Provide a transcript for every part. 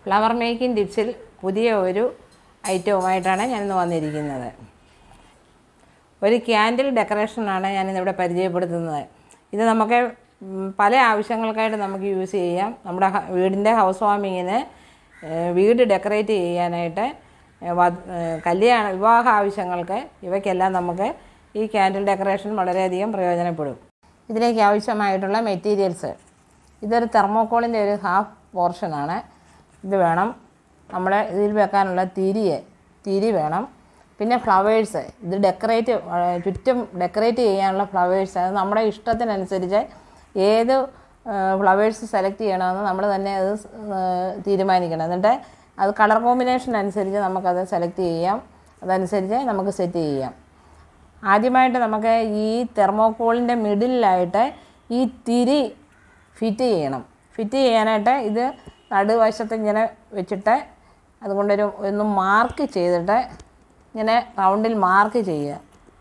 flower making ടിപ്സിൽ പുതിയ ഒരു ഐറ്റവുമായിട്ടാണ് ഞാനിന്ന് വന്നിരിക്കുന്നത് ഒരു ക്യാൻഡിൽ ഡെക്കറേഷനാണ് ഞാനിന്നിവിടെ പരിചയപ്പെടുത്തുന്നത് ഇത് നമുക്ക് ഉം, പല ആവശ്യങ്ങൾക്കായിട്ട് നമുക്ക് യൂസ് ചെയ്യാം നമ്മുടെ ഹ- വീടിൻ്റെ ഹൗസ് വാമിങ്ങിന് വീട് ഡെക്കറേറ്റ് ചെയ്യാനായിട്ട് ഏ, വ- ഏ, കല്യാണ വിവാഹ ആവശ്യങ്ങൾക്ക് ഇവയ്ക്കെല്ലാം നമുക്ക് ഈ ക്യാൻഡിൽ ഡെക്കറേഷൻ വളരെയധികം പ്രയോജനപ്പെടും ഇതിലേക്ക് ആവശ്യമായിട്ടുള്ള മെറ്റീരിയൽസ് ഇതൊരു തെർമോക്കോളിൻ്റെ ഒരു ഹാഫ് പോർഷനാണ് ഇത് വേണം നമ്മൾ ഇതിൽ വെക്കാനുള്ള തിരിയെ തിരി വേണം പിന്നെ ഫ്ലവേഴ്സ് ഇത് ഡെക്കറേറ്റ് ചുറ്റും ഡെക്കറേറ്റ് ചെയ്യാനുള്ള ഫ്ലവേഴ്സ് അത് നമ്മുടെ ഇഷ്ടത്തിനനുസരിച്ച് ഏത് ഫ്ലവേഴ്സ് സെലക്ട് ചെയ്യണമെന്ന് നമ്മൾ തന്നെ അത് സ്- ഏഹ് തീരുമാനിക്കണം എന്നിട്ട് അത് കളർ കോമ്പിനേഷൻ അനുസരിച്ച് നമുക്കത് സെലക്ട് ചെയ്യാം അതനുസരിച്ച് നമുക്ക് സെറ്റ് ചെയ്യാം ആദ്യമായിട്ട് നമുക്ക് ഈ തെർമോക്കോളിൻ്റെ മിഡിലായിട്ട് ഈ തിരി ഫിറ്റ് ചെയ്യണം ഫിറ്റ് ചെയ്യാനായിട്ട് ഇത് നടുവശത്ത് ഇങ്ങനെ വെച്ചിട്ട് അതുകൊണ്ടൊരു ഒന്ന് മാർക്ക് ചെയ്തിട്ട് ഇങ്ങനെ റൗണ്ടിൽ മാർക്ക് ചെയ്യുക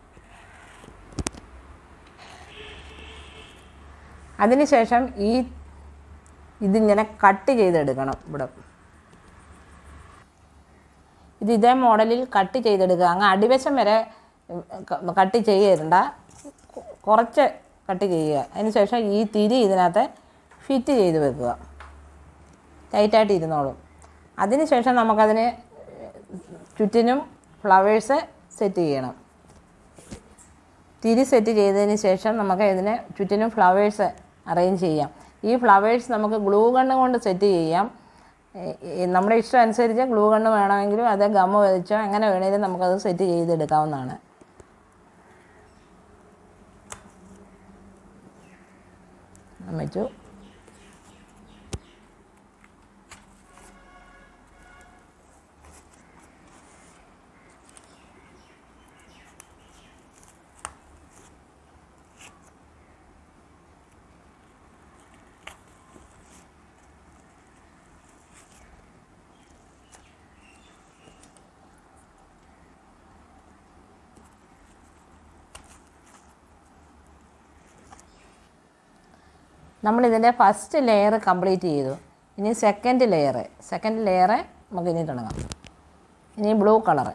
അതിനുശേഷം ഈ ഇതിങ്ങനെ കട്ട് ചെയ്തെടുക്കണം ഇവിടെ ഇത് ഇതേ മോഡലിൽ കട്ട് ചെയ്തെടുക്കുക അങ്ങ് അടിവശം വരെ ഉം, ക- കട്ട് ചെയ്യരുണ്ട കൊ- കുറച്ച് കട്ട് ചെയ്യുക അതിനുശേഷം ഈ തിരി ഇതിനകത്ത് ഫിറ്റ് ചെയ്ത് വെക്കുക ടൈറ്റായിട്ട് ഇരുന്നോളും അതിനുശേഷം നമുക്കതിന് ചുറ്റിനും ഫ്ലവേഴ്സ് സെറ്റ് ചെയ്യണം തിരി സെറ്റ് ചെയ്തതിന് ശേഷം നമുക്ക് ഇതിന് ചുറ്റിനും ഫ്ലവേഴ്സ് അറേഞ്ച് ചെയ്യാം ഈ ഫ്ലവേഴ്സ് നമുക്ക് ഗ്ലൂ ഗണ്ണ് കൊണ്ട് സെറ്റ് ചെയ്യാം ഏ- ഏ- നമ്മുടെ ഇഷ്ടം അനുസരിച്ച് ഗ്ലൂ ഗണ്ണ് വേണമെങ്കിലും അത് ഗമ്മ വെച്ചോ എങ്ങനെ വേണമെങ്കിലും നമുക്കത് സെറ്റ് ചെയ്തെടുക്കാവുന്നതാണ് വെച്ചു നമ്മളിതിൻ്റെ ഫസ്റ്റ് ലെയർ കംപ്ലീറ്റ് ചെയ്തു ഇനി സെക്കൻഡ് ലെയർ സെക്കൻഡ് ലെയർ നമുക്ക് ഇനി തുടങ്ങാം ഇനി blue colour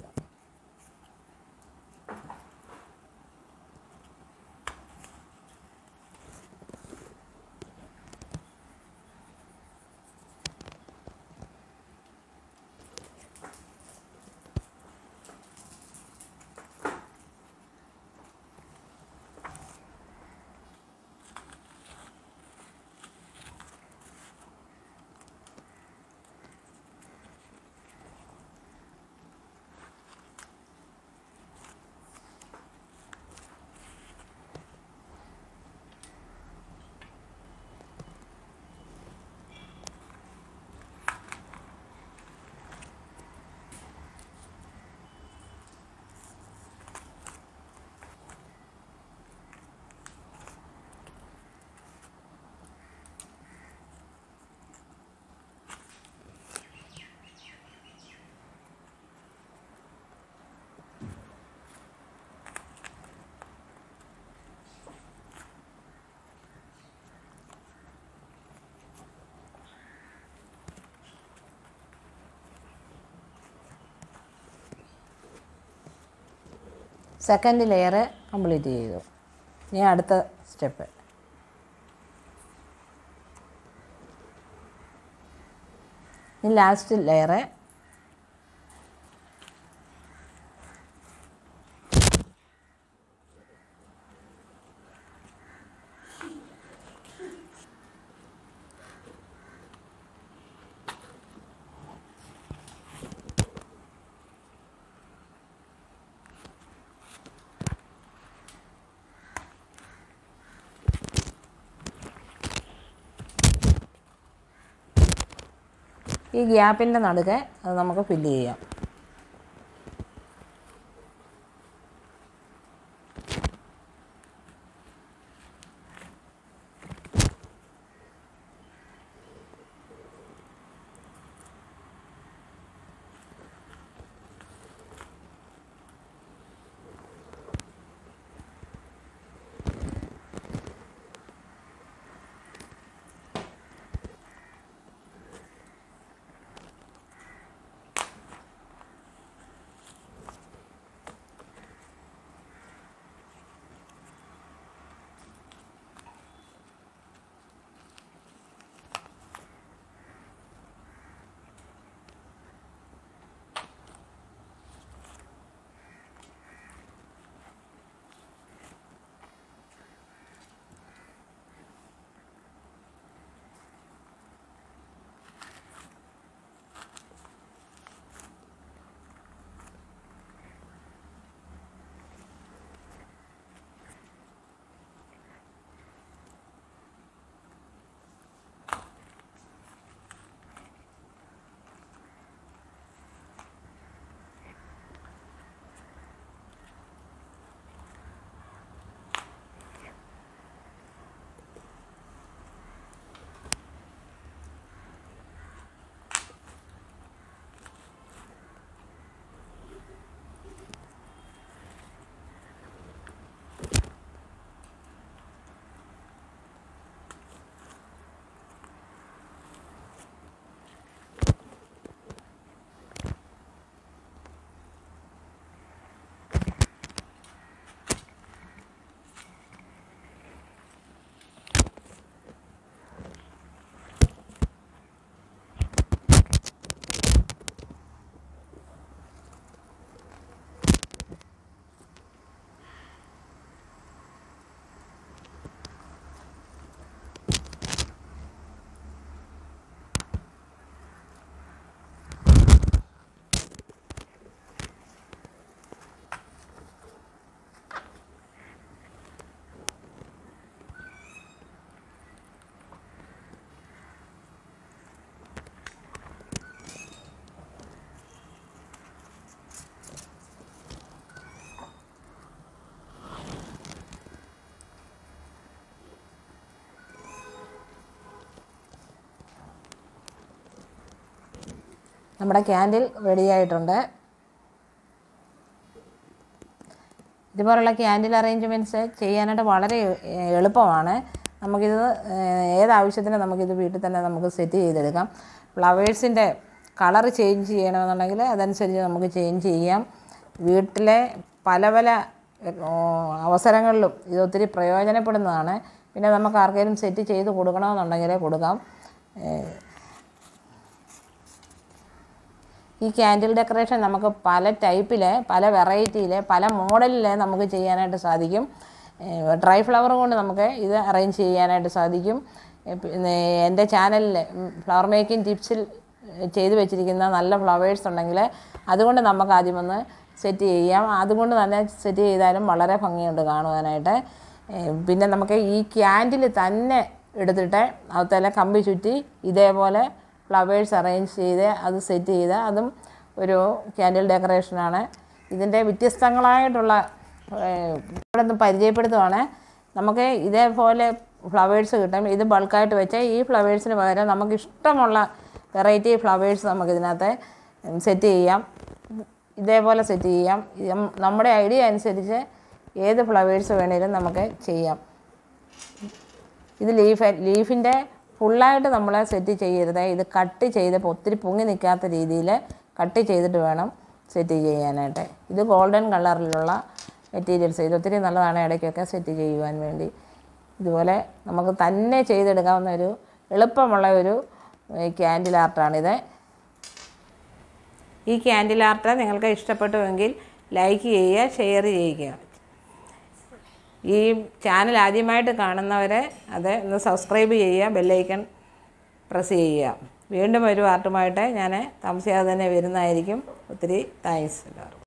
second layer complete ചെയ്തു ഇനി അടുത്ത സ്റ്റെപ്പ് ഇനി ലാസ്റ്റ് ലെയർ ഈ ഗ്യാപ്പിൻ്റെ നടുക്ക് അത് നമുക്ക് ഫില്ല് ചെയ്യാം നമ്മുടെ ക്യാൻഡിൽ റെഡിയായിട്ടുണ്ട് ഇതുപോലുള്ള ക്യാൻഡിൽ അറേഞ്ച്മെൻറ്റ്സ് ചെയ്യാനായിട്ട് വളരെ എ- എളുപ്പമാണ് നമുക്കിത് ഏഹ്, ഏതാവശ്യത്തിനും നമുക്കിത് വീട്ടിൽ തന്നെ നമുക്ക് സെറ്റ് ചെയ്തെടുക്കാം ഫ്ലവേഴ്സിൻ്റെ കളർ ചേഞ്ച് ചെയ്യണമെന്നുണ്ടെങ്കിൽ അതനുസരിച്ച് നമുക്ക് ചേഞ്ച് ചെയ്യാം വീട്ടിലെ പല പല ഏഹ്, അവസരങ്ങളിലും ഇത് ഒത്തിരി പ്രയോജനപ്പെടുന്നതാണ് പിന്നെ നമുക്ക് ആർക്കെങ്കിലും സെറ്റ് ചെയ്ത് കൊടുക്കണമെന്നുണ്ടെങ്കിൽ കൊടുക്കാം ഏഹ്, ഈ ക്യാൻഡിൽ ഡെക്കറേഷൻ നമുക്ക് പല ടൈപ്പിൽ പല വെറൈറ്റിയിൽ പല മോഡലിൽ നമുക്ക് ചെയ്യാനായിട്ട് സാധിക്കും ഡ്രൈ ഫ്ലവർ കൊണ്ട് നമുക്ക് ഇത് അറേഞ്ച് ചെയ്യാനായിട്ട് സാധിക്കും ഏ, പിന്നെ എൻ്റെ ചാനലിൽ ഫ്ലവർ മേക്കിംഗ് ടിപ്സിൽ ചെയ്തു വെച്ചിരിക്കുന്ന നല്ല ഫ്ലവേഴ്സ് ഉണ്ടെങ്കിൽ അതുകൊണ്ട് നമുക്ക് ആദ്യം ഒന്ന് സെറ്റ് ചെയ്യാം അതുകൊണ്ട് തന്നെ സെറ്റ് ചെയ്താലും വളരെ ഭംഗിയുണ്ട് കാണുവാനായിട്ട് ഏ, പിന്നെ നമുക്ക് ഈ ക്യാൻഡിൽ തന്നെ എടുത്തിട്ട് അകത്തെല്ലാം കമ്പി ചുറ്റി ഇതേപോലെ ഫ്ലവേഴ്സ് അറേഞ്ച് ചെയ്ത് അത് സെറ്റ് ചെയ്ത് അതും ഒരു ക്യാൻഡിൽ ഡെക്കറേഷനാണ് ഇതിൻ്റെ വ്യത്യസ്തങ്ങളായിട്ടുള്ള ഏഹ്, ഇവിടെ നിന്ന് പരിചയപ്പെടുത്തുവാണ് നമുക്ക് ഇതേപോലെ ഫ്ലവേഴ്സ് കിട്ടും ഇത് ബൾക്കായിട്ട് വെച്ച് ഈ ഫ്ലവേഴ്സിന് പകരം നമുക്ക് ഇഷ്ടമുള്ള വെറൈറ്റി ഫ്ലവേഴ്സ് നമുക്ക് ഇതിനകത്ത് സെറ്റ് ചെയ്യാം ഇതേപോലെ സെറ്റ് ചെയ്യാം ഇത് നമ്മുടെ ഐഡിയ അനുസരിച്ച് ഏത് ഫ്ലവേഴ്സ് വേണേലും നമുക്ക് ചെയ്യാം ഇത് ലീഫ് ലീഫിൻ്റെ ഫുള്ളായിട്ട് നമ്മൾ സെറ്റ് ചെയ്യരുത് ഇത് കട്ട് ചെയ്ത് ഒത്തിരി പൊങ്ങി നിൽക്കാത്ത രീതിയിൽ കട്ട് ചെയ്തിട്ട് വേണം സെറ്റ് ചെയ്യാനായിട്ട് ഇത് ഗോൾഡൻ കളറിലുള്ള മെറ്റീരിയൽസ് ഇത് ഒത്തിരി നല്ലതാണ് ഇടയ്ക്കൊക്കെ സെറ്റ് ചെയ്യുവാൻ വേണ്ടി ഇതുപോലെ നമുക്ക് തന്നെ ചെയ്തെടുക്കാവുന്ന ഒരു എളുപ്പമുള്ള ഒരു ക്യാൻഡിൽ ആർട്ടാണിത് ഈ ക്യാൻഡിൽ ആർട്ട് നിങ്ങൾക്ക് ഇഷ്ടപ്പെട്ടുവെങ്കിൽ ലൈക്ക് ചെയ്യുക ഷെയർ ചെയ്യുക ഈ ചാനൽ ആദ്യമായിട്ട് കാണുന്നവരെ അത് ഒന്ന് സബ്സ്ക്രൈബ് ചെയ്യുക ബെല്ലൈക്കൺ പ്രസ് ചെയ്യുക വീണ്ടും ഒരു ആർട്ടുമായിട്ട് ഞാൻ താമസിയാതെ തന്നെ വരുന്നതായിരിക്കും ഒത്തിരി താങ്ക്സ് എല്ലാവർക്കും